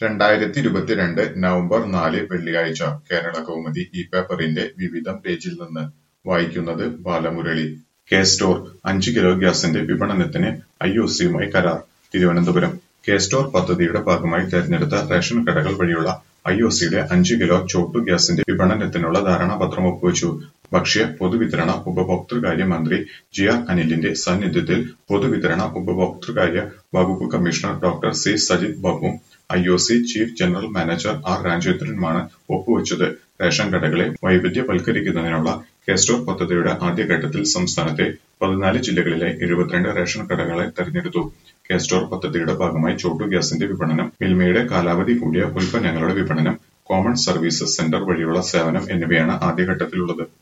രണ്ടായിരത്തി ഇരുപത്തിരണ്ട് നവംബർ നാല് വെള്ളിയാഴ്ച കേരളകൗമുദി ഈ പേപ്പറിന്റെ വിവിധം പേജിൽ നിന്ന് വായിക്കുന്നത് ബാലമുരളി കെ സ്റ്റോർ അഞ്ച് കിലോ ഗ്യാസിന്റെ വിപണനത്തിന് ഐഒസിയുമായി കരാർ തിരുവനന്തപുരം കെ സ്റ്റോർ പദ്ധതിയുടെ ഭാഗമായി തെരഞ്ഞെടുത്ത റേഷൻ കടകൾ വഴിയുള്ള ഐഒസിയുടെ അഞ്ച് കിലോ ചോട്ടു ഗ്യാസിന്റെ വിപണനത്തിനുള്ള ധാരണാപത്രം ഒപ്പുവച്ചു ഭക്ഷ്യ പൊതുവിതരണ ഉപഭോക്തൃകാര്യ മന്ത്രി ജി ആർ അനിലിന്റെ സാന്നിധ്യത്തിൽ പൊതുവിതരണ ഉപഭോക്തൃകാര്യ വകുപ്പ് കമ്മീഷണർ ഡോക്ടർ സി സജിത് ബാബുവും IOC chief general manager R രാജേന്ദ്രനുമാണ് ഒപ്പുവച്ചത് റേഷൻ കടകളെ വൈവിധ്യവൽക്കരിക്കുന്നതിനുള്ള കെ സ്റ്റോർ പദ്ധതിയുടെ ആദ്യഘട്ടത്തിൽ സംസ്ഥാനത്തെ പതിനാല് ജില്ലകളിലെ എഴുപത്തിരണ്ട് റേഷൻ കടകളെ തെരഞ്ഞെടുത്തു കെ സ്റ്റോർ പദ്ധതിയുടെ ഭാഗമായി ചോട്ടു ഗ്യാസിന്റെ വിപണനം മിൽമയുടെ കാലാവധി കൂടിയ ഉൽപ്പന്നങ്ങളുടെ വിപണനം കോമൺ സർവീസസ് സെന്റർ വഴിയുള്ള സേവനം എന്നിവയാണ് ആദ്യഘട്ടത്തിലുള്ളത്